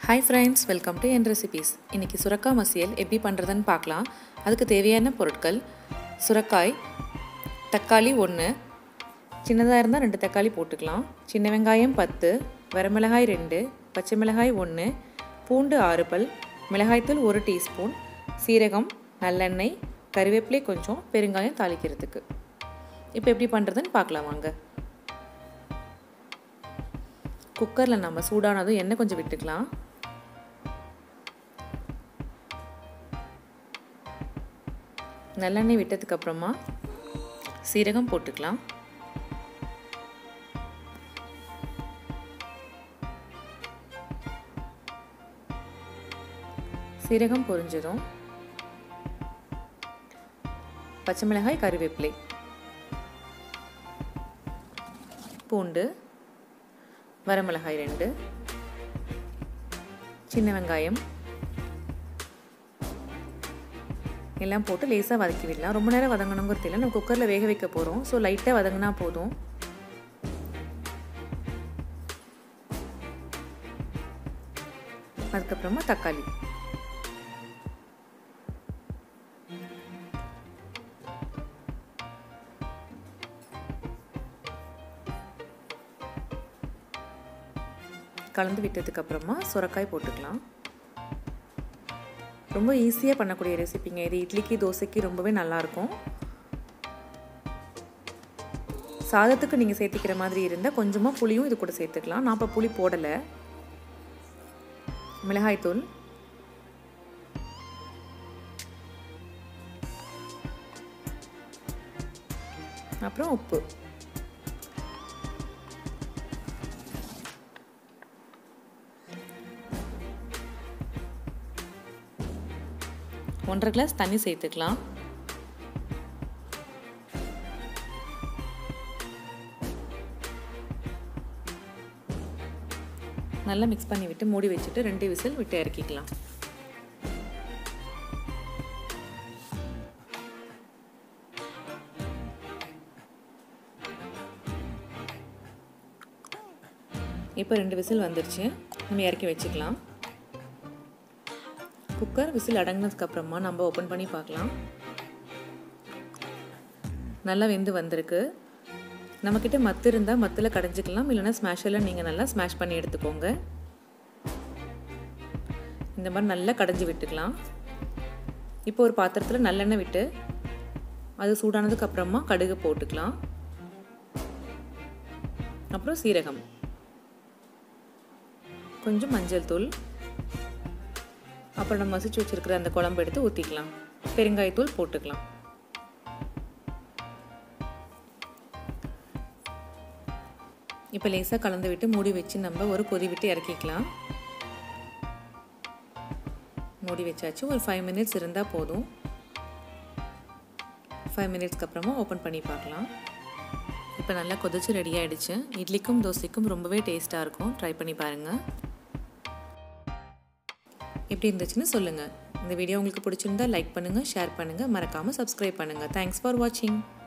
hi friends welcome to என் recipes இன்றைக்கி சுரக்காய் மசியல் எப்படி பண்ணுறதுன்னு பார்க்கலாம் அதுக்கு தேவையான பொருட்கள் சுரக்காய் தக்காளி ஒன்று சின்னதாக இருந்தால் ரெண்டு தக்காளி போட்டுக்கலாம் சின்ன வெங்காயம் பத்து வரமிளகாய் ரெண்டு பச்சை மிளகாய் ஒன்று பூண்டு ஆறு பல் மிளகாய்த்தூள் ஒரு டீஸ்பூன் சீரகம் நல்லெண்ணெய் கருவேப்பிலை கொஞ்சம் பெருங்காயம் தாளிக்கிறதுக்கு இப்போ எப்படி பண்ணுறதுன்னு பார்க்கலாம் வாங்க குக்கரில் நம்ம சூடானதும் எண்ணெய் கொஞ்சம் விட்டுக்கலாம் நல்லெண்ணெய் விட்டதுக்கப்புறமா சீரகம் போட்டுக்கலாம் சீரகம் பொரிஞ்சதும் பச்சை மிளகாய் கருவேப்பிலை பூண்டு வரமிளகாய் ரெண்டு சின்ன வெங்காயம் எல்லாம் போட்டு லேசாக வதக்கி விடலாம் ரொம்ப நேரம் வதங்கணுங்கிறது இல்லை நம்ம குக்கரில் வேக வைக்க போகிறோம் ஸோ லைட்டாக வதங்கினா போதும் அதுக்கப்புறமா தக்காளி கலந்து விட்டதுக்கப்புறமா சுரக்காய் போட்டுக்கலாம் ரொம்ப ஈஸியாக பண்ணக்கூடிய ரெசிபிங்க இது இட்லிக்கு தோசைக்கு ரொம்பவே நல்லாயிருக்கும் சாதத்துக்கு நீங்கள் சேர்த்திக்கிற மாதிரி இருந்தால் கொஞ்சமாக புளியும் இது கூட சேர்த்துக்கலாம் நான் இப்போ புளி போடலை மிளகாய்த்தூள் அப்புறம் உப்பு ஒன்றரை கிளாஸ் தண்ணி சேர்த்துக்கலாம் நல்லா மிக்ஸ் பண்ணி விட்டு மூடி வச்சுட்டு ரெண்டு விசில் விட்டு இறக்கிக்கலாம் இப்போ ரெண்டு விசில் வந்துருச்சு நம்ம இறக்கி வச்சுக்கலாம் குக்கர் விசில் அடங்கினதுக்கப்புறமா நம்ம ஓப்பன் பண்ணி பார்க்கலாம் நல்லா வெந்து வந்திருக்கு நம்மக்கிட்ட மத்து இருந்தால் மத்தில் கடைஞ்சிக்கலாம் இல்லைனா ஸ்மாஷரில் நீங்கள் நல்லா ஸ்மாஷ் பண்ணி எடுத்துக்கோங்க இந்த மாதிரி நல்லா கடைஞ்சி விட்டுக்கலாம் இப்போ ஒரு பாத்திரத்தில் நல்லெண்ணெய் விட்டு அது சூடானதுக்கு அப்புறமா கடுகு போட்டுக்கலாம் அப்புறம் சீரகம் கொஞ்சம் மஞ்சள் தூள் அப்புறம் நம்ம மசிச்சு வச்சுருக்கிற அந்த குழம்பு எடுத்து ஊற்றிக்கலாம் பெருங்காயத்தூள் போட்டுக்கலாம் இப்போ லேசாக கலந்து விட்டு மூடி வச்சு நம்ம ஒரு கொதி விட்டு இறக்கிக்கலாம் மூடி வச்சாச்சு ஒரு ஃபைவ் மினிட்ஸ் இருந்தால் போதும் ஃபைவ் மினிட்ஸ்க்கு அப்புறமா ஓப்பன் பண்ணி பார்க்கலாம் இப்போ நல்லா கொதிச்சு ரெடி ஆகிடுச்சு இட்லிக்கும் தோசைக்கும் ரொம்பவே டேஸ்ட்டாக இருக்கும் ட்ரை பண்ணி பாருங்கள் எப்படி இருந்துச்சுன்னு சொல்லுங்கள் இந்த வீடியோ உங்களுக்கு பிடிச்சிருந்தா லைக் பண்ணுங்கள் ஷேர் பண்ணுங்கள் மறக்காமல் சப்ஸ்கிரைப் பண்ணுங்கள் தேங்க்ஸ் ஃபார் வாட்சிங்